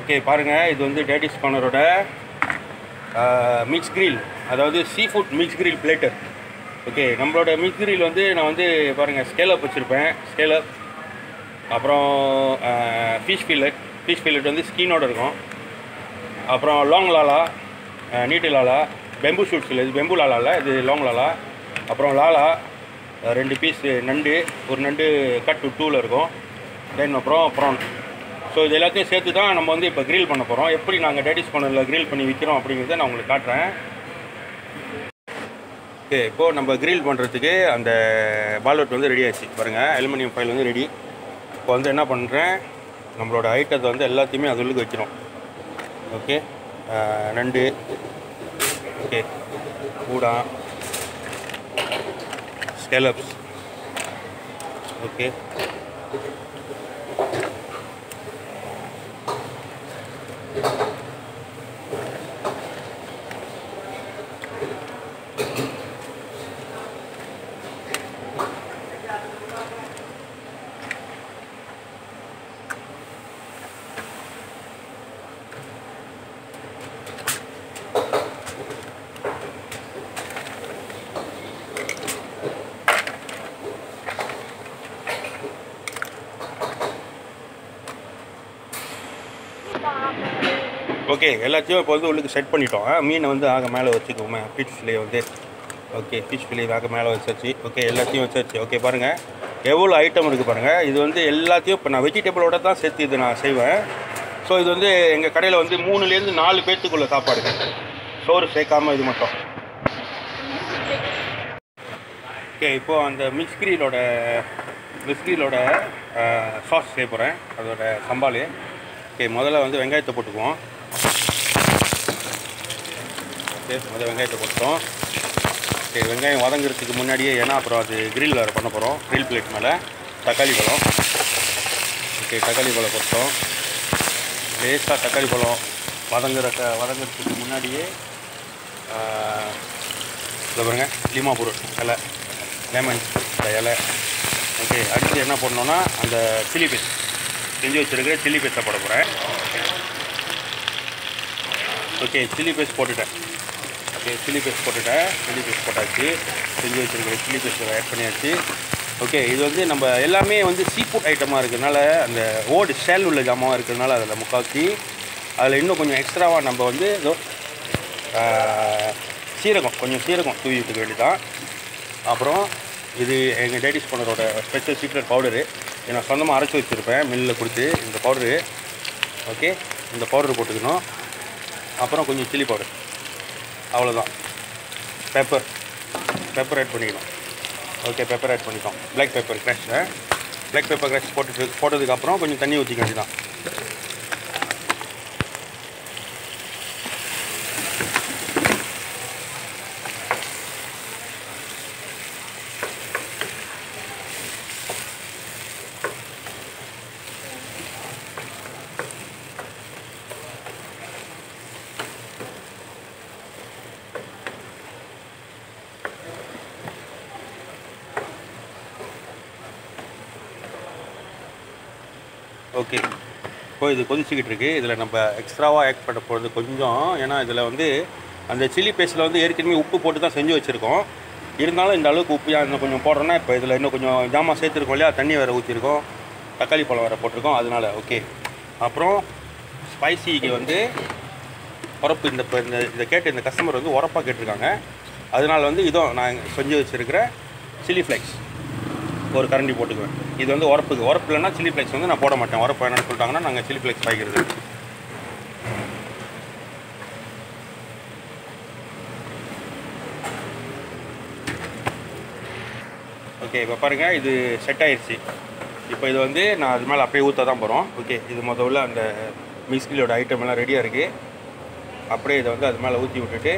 okay பாருங்கள் இது வந்து டேடிஸ் கார்னரோட மிக்ஸ் கிரில் அதாவது seafood mix grill platter okay நம்மளோட மிக்ஸ் கிரில் வந்து நான் வந்து பாருங்கள் ஸ்கேலப் வச்சுருப்பேன் ஸ்கேலப் அப்புறம் ஃபிஷ் ஃபில்லட் ஃபிஷ் ஃபில்லட் வந்து ஸ்கீனோட இருக்கும் அப்புறம் லாங் லாலா நீட்டு லாலா பெம்பு ஷூட்ஸ் இல்லை இது பெம்பு லாலா இல்லை இது லாங் லாலா அப்புறம் லாலா அஹ் ரெண்டு பீஸ் நண்டு ஒரு நண்டு கட் டூவில் இருக்கும் தென் அப்புறம் ப்ரான் ஸோ இது எல்லாத்தையும் சேர்த்து தான் நம்ம வந்து இப்போ grill பண்ண போகிறோம் எப்படி நாங்கள் டேடிஸ் பண்ணரில் grill பண்ணி விற்கிறோம் அப்படிங்கிறத நான் உங்களுக்கு காட்டுறேன் ஓகே இப்போது நம்ம grill பண்ணுறதுக்கு அந்த பால்வெட் வந்து ரெடி ஆச்சு பாருங்கள் அலுமினியம் ஃபைல் வந்து ரெடி இப்போ வந்து என்ன பண்ணுறேன் நம்மளோட ஐட்டத்தை வந்து எல்லாத்தையுமே அது உள்ளுக்கு வைக்கிறோம் ஓகே அஹ் நண்டு ஓகே பூடா ஸ்கேலப்ஸ் ஓகே ஓகே எல்லாத்தையும் இப்போ வந்து உள்ளுக்கு செட் பண்ணிட்டோம் ஆ, மீனை வந்து ஆக மேலே வச்சுக்கோமே ஃபிஷ் ஃபிலே வந்து ஓகே ஃபிஷ் ஃபிலே ஆக மேலே வச்சாச்சு ஓகே எல்லாத்தையும் வச்சாச்சு ஓகே பாருங்கள் எவ்வளோ ஐட்டம் இருக்குது பாருங்கள் இது வந்து எல்லாத்தையும் இப்போ நான் வெஜிடபிளோட தான் சேர்த்து இது நான் செய்வேன் ஸோ இது வந்து எங்கள் கடையில் வந்து மூணுலேருந்து நாலு பேர்த்துக்குள்ள சாப்பாடுங்க சோறு சேர்க்காம இது மட்டும் ஓகே இப்போது அந்த மிக்ஸ்கிரியிலோட மிக்ஸ்கிரியிலோட சாஸ் செய்ய போகிறேன் அதோட சம்பால் ஓகே முதல்ல வந்து வெங்காயத்தை போட்டுக்குவோம் ஓகே முதல்ல வெங்காயத்தை போட்டோம் ஓகே வெங்காயம் வதங்குறதுக்கு முன்னாடியே ஏன்னா அப்புறம் அது grill வேறு பண்ண போகிறோம் grill பிளேட் மேலே தக்காளி பழம் ஓகே தக்காளி பழம் போட்டோம் லேசாக தக்காளி பழம் வதங்குற க- வதங்குறதுக்கு முன்னாடியே ஆஹ், இதை பாருங்க லீமா பொருள் இலை லெமன் இந்த இலை ஓகே அடுத்து என்ன பண்ணோன்னா அந்த சில்லி பேஸ்ட் செஞ்சு வச்சுருக்கிற சில்லி பேஸ்ட்டை போட போகிறேன் ஓகே சில்லி பேஸ்ட் போட்டுட்டேன் ஓகே சில்லி பேஸ்ட் போட்டுட்டேன் சில்லி பேஸ்ட் போட்டாச்சு செஞ்சு வச்சுருக்கிற சில்லி பேஸ்ட்டை ஆட் பண்ணியாச்சு ஓகே இது வந்து நம்ம எல்லாமே வந்து சீ ஃபுட் ஐட்டமாக இருக்கிறதுனால அந்த ஓடு ஷேல் உள்ள ஜாமான் இருக்கிறதுனால அதில் முக்காக்கி அதில் இன்னும் கொஞ்சம் எக்ஸ்ட்ராவாக நம்ம வந்து இதோ ஆஹ், சீரகம் கொஞ்சம் சீரகம் தூவி விட்டுக்க வேண்டியதான் அப்புறம் இது எங்கள் டேடிஸ் பண்ணரோட ஸ்பெஷல் சீக்ரெட் பவுடரு இதை நான் சொந்தமாக அரைச்சி வச்சுருப்பேன் மில்லில் கொடுத்து இந்த பவுடரு ஓகே இந்த பவுடர் போட்டுக்கணும் அப்புறம் கொஞ்சம் சில்லி பவுடர் அவ்வளோதான் பெப்பர் பெப்பர் ஆட் பண்ணிக்கணும் ஓகே பெப்பர் ஆட் பண்ணிட்டோம் black pepper crush black pepper crush போட்டுட்டு போட்டதுக்கப்புறம் கொஞ்சம் தண்ணி ஊற்றிக்க வேண்டியதான் ஓகே இப்போ இது கொதிச்சுக்கிட்டு இருக்கு இதில் நம்ம எக்ஸ்ட்ராவாக ஆட் பண்ண போகிறது கொஞ்சம் ஏன்னா இதில் வந்து அந்த சில்லி பேஸ்ட்டில் வந்து ஏற்கனவே உப்பு போட்டு தான் செஞ்சு வச்சுருக்கோம் இருந்தாலும் இந்த அளவுக்கு உப்பு இன்னும் கொஞ்சம் போடுறோன்னா இப்போ இதில் இன்னும் கொஞ்சம் ஜாமான் சேர்த்துருக்கோம் இல்லையா தண்ணி வேறு ஊற்றிருக்கோம் தக்காளி பழம் வேறு போட்டிருக்கோம் அதனால ஓகே அப்புறம் ஸ்பைசிக்கு வந்து உரப்பு இந்த இப்போ இந்த இதை கேட்ட இந்த கஸ்டமர் வந்து உரப்பாக கேட்டிருக்காங்க அதனால வந்து இதுவும் நான் செஞ்சு வச்சுருக்கிற சில்லி ஃப்ளேக்ஸ் ஒரு கரண்டி போட்டுக்குவேன் இது வந்து உரப்புக்கு உரப்பு இல்லைன்னா சில்லி ஃப்ளேக்ஸ் வந்து நான் போட மாட்டேன் உரப்பு என்னன்னு சொல்லிட்டாங்கன்னா நாங்கள் சில்லி ஃப்ளேக்ஸ் பாய்க்கிறது ஓகே இப்போ பாருங்கள் இது செட் ஆயிடுச்சு இப்போ இது வந்து நான் அது மேலே அப்படியே ஊற்ற தான் போகிறோம் ஓகே இது முதல்ல அந்த மிஸ்கிலோட ஐட்டம் எல்லாம் ரெடியாக இருக்குது அப்படியே இதை வந்து அது மேலே ஊற்றி விட்டுட்டு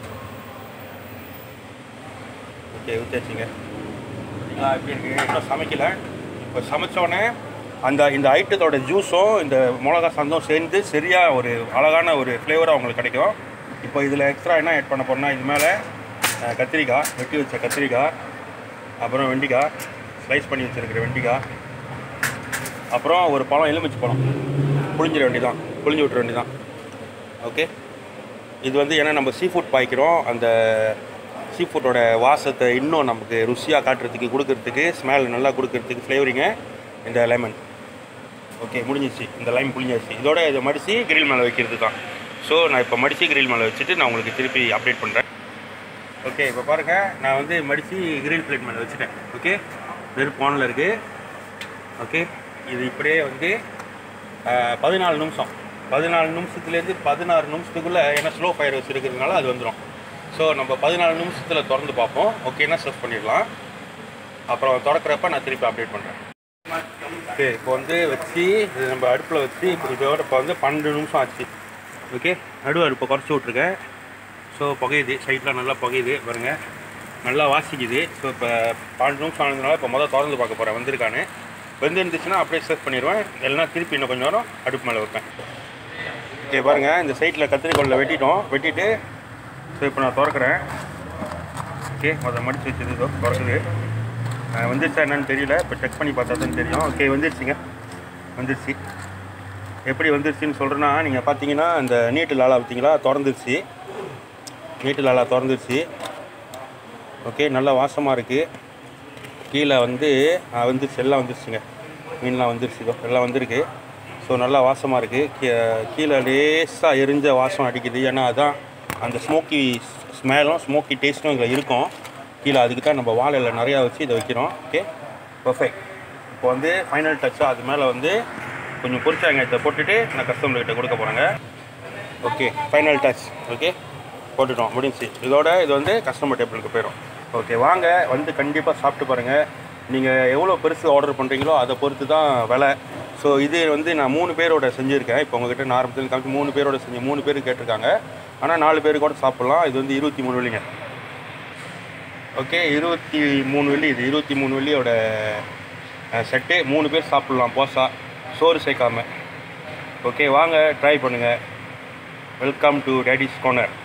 ஓகே ஊற்றியாச்சுங்க ஆ, இப்படி இருக்கு இன்னும் சமைக்கல இப்போ சமைச்சோடனே அந்த இந்த ஐட்டத்தோட ஜூஸும் இந்த மிளகா சந்தும் சேர்ந்து சரியாக ஒரு அழகான ஒரு ஃப்ளேவராக உங்களுக்கு கிடைக்கும் இப்போ இதில் எக்ஸ்ட்ரா என்ன ஆட் பண்ண போறோம்னா இது மேலே அஹ், கத்திரிக்காய் வெட்டி வச்ச கத்திரிக்காய் அப்புறம் வெண்டிக்காய் ஸ்லைஸ் பண்ணி வச்சிருக்கிற வெண்டிக்காய் அப்புறம் ஒரு பழம் எலுமிச்சை பழம் புழிஞ்சிட வேண்டியதான் புழிஞ்சு விட்டுற வேண்டியதான் ஓகே இது வந்து ஏன்னா நம்ம சீ ஃபுட் பாய்க்கிறோம் அந்த சீ ஃபுட்டோட வாசத்தை இன்னும் நமக்கு ருசியாக காட்டுறதுக்கு கொடுக்கறதுக்கு ஸ்மெல் நல்லா கொடுக்கறதுக்கு ஃப்ளேவரிங்க இந்த லெமன் ஓகே முடிஞ்சிச்சு இந்த லைம் புளிஞ்சாச்சு இதோட இதை மடித்து கிரில் மேலே வைக்கிறது தான் ஸோ நான் இப்போ மடித்து கிரில் மேலே வச்சுட்டு நான் உங்களுக்கு திருப்பி அப்டேட் பண்ணுறேன் ஓகே இப்போ பாருங்கள் நான் வந்து மடித்து கிரில் பிளேட் மேலே வச்சுட்டேன் ஓகே வெறும் பானில் இருக்குது ஓகே இது இப்படியே வந்து ஆஹ், பதினாலு நிமிஷம் பதினாலு நிமிஷத்துலேருந்து பதினாறு நிமிஷத்துக்குள்ளே ஏன்னா ஸ்லோ ஃபயர் வச்சுருக்கிறதுனால அது வந்துடும் ஸோ நம்ம பதினாலு நிமிஷத்தில் திறந்து பார்ப்போம் ஓகேன்னா சர்ச் பண்ணிடலாம் அப்புறம் திறக்கிறப்ப நான் திருப்பி அப்டேட் பண்ணுறேன் ஓகே இப்போ வந்து வச்சு இது நம்ம அடுப்பில் வச்சு இப்போ இதோட இப்போ வந்து பன்னெண்டு நிமிஷம் ஆச்சு ஓகே நடு அடுப்பை குறைச்சி விட்ருக்கேன் ஸோ புகையுது சைட்லாம் நல்லா புகையுது பாருங்க நல்லா வாசிக்குது ஸோ இப்போ பன்னெண்டு நிமிஷம் ஆனதுனால இப்போ மொதல் திறந்து பார்க்க போகிறேன் வந்திருக்கான்னு வெந்து இருந்துச்சுன்னா அப்படியே சர்ச் பண்ணிடுவேன் இல்லைன்னா திருப்பி இன்னும் கொஞ்சம் நேரம் அடுப்பு மேலே வைப்பேன் ஓகே பாருங்கள் இந்த சைட்டில் கத்திரிக்கோலில் வெட்டிட்டோம் வெட்டிட்டு ஸோ இப்போ நான் திறக்கிறேன் ஓகே அதை மடித்து வச்சது இதோ திறக்குது அஹ் வந்துருச்சா என்னன்னு தெரியல இப்போ செக் பண்ணி பார்த்தா தான் தெரியும் ஓகே வந்துருச்சுங்க வந்துருச்சு எப்படி வந்துருச்சுன்னு சொல்கிறேன்னா நீங்கள் பார்த்தீங்கன்னா இந்த நீட்டு லாலா பார்த்தீங்களா திறந்துருச்சு நீட்டு லாலா திறந்துருச்சு ஓகே நல்லா வாசமாக இருக்குது கீழே வந்து அஹ், வந்துருச்சு எல்லாம் வந்துருச்சுங்க மீன்லாம் வந்துருச்சு இதோ எல்லாம் வந்திருக்கு ஸோ நல்லா வாசமாக இருக்குது கீழே லேசாக எரிஞ்ச வாசம் அடிக்குது ஏன்னா அதான் அந்த ஸ்மோக்கி ஸ்மெலும் ஸ்மோக்கி டேஸ்ட்டும் இதில் இருக்கும் கீழே அதுக்கு தான் நம்ம வாழையில் நிறையா வச்சு இதை வைக்கிறோம் ஓகே பர்ஃபெக்ட் இப்போ வந்து ஃபைனல் டச்சாக அது மேலே வந்து கொஞ்சம் பொரிச்ச வெங்காயத்தை போட்டுட்டு நான் கஸ்டமர்கிட்ட கொடுக்க போகிறேங்க ஓகே ஃபைனல் டச் ஓகே போட்டுட்டோம் முடிஞ்சுச்சு இதோட இது வந்து கஸ்டமர் டேபிளுக்கு போயிடும் ஓகே வாங்க வந்து கண்டிப்பாக சாப்பிட்டு பாருங்கள் நீங்கள் எவ்வளோ பெருசு ஆர்டர் பண்ணுறீங்களோ அதை பொறுத்து தான் விலை ஸோ இது வந்து நான் மூணு பேரோட செஞ்சுருக்கேன் இப்போ உங்ககிட்ட நான் ஆரம்பத்தில் காமிச்சு மூணு பேரோட செஞ்சு மூணு பேர் கேட்டிருக்காங்க ஆனால் நாலு பேர் கூட சாப்பிட்லாம் இது வந்து இருபத்தி மூணு வெள்ளிங்க ஓகே இருபத்தி மூணு வெள்ளி இது இருபத்தி மூணு வெள்ளியோட செட்டு மூணு பேர் சாப்பிட்லாம் போசா சோறு சேர்க்காம ஓகே வாங்க ட்ரை பண்ணுங்கள் வெல்கம் டு டேடிஸ் கார்னர்